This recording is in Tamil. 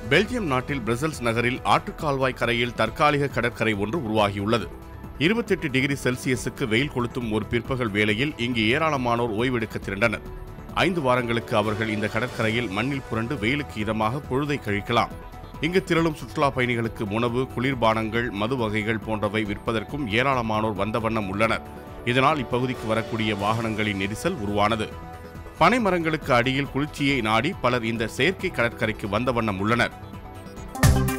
பெல்ஜியம் நாட்டில் பிரசல்ஸ் நகரில் ஆற்றுக்கால்வாய் கரையில் தற்காலிக கடற்கரை ஒன்று உருவாகியுள்ளது இருபத்தெட்டு டிகிரி செல்சியஸுக்கு வெயில் கொளுத்தும் ஒரு பிற்பகல் வேளையில் இங்கு ஏராளமானோர் ஓய்வெடுக்க திரண்டனர் ஐந்து வாரங்களுக்கு அவர்கள் இந்த கடற்கரையில் மண்ணில் புரண்டு வெயிலுக்கு இதமாக பொழுதை கழிக்கலாம் இங்கு திரளும் சுற்றுலா பயணிகளுக்கு உணவு குளிர்பானங்கள் மது வகைகள் போன்றவை விற்பதற்கும் ஏராளமானோர் வந்த வண்ணம் உள்ளனர் இதனால் இப்பகுதிக்கு வரக்கூடிய வாகனங்களின் நெரிசல் உருவானது பனை மரங்களுக்கு அடியில் குளிர்ச்சியை நாடி பலர் இந்த செயற்கை கடற்கரைக்கு வந்த வண்ணம் உள்ளனர்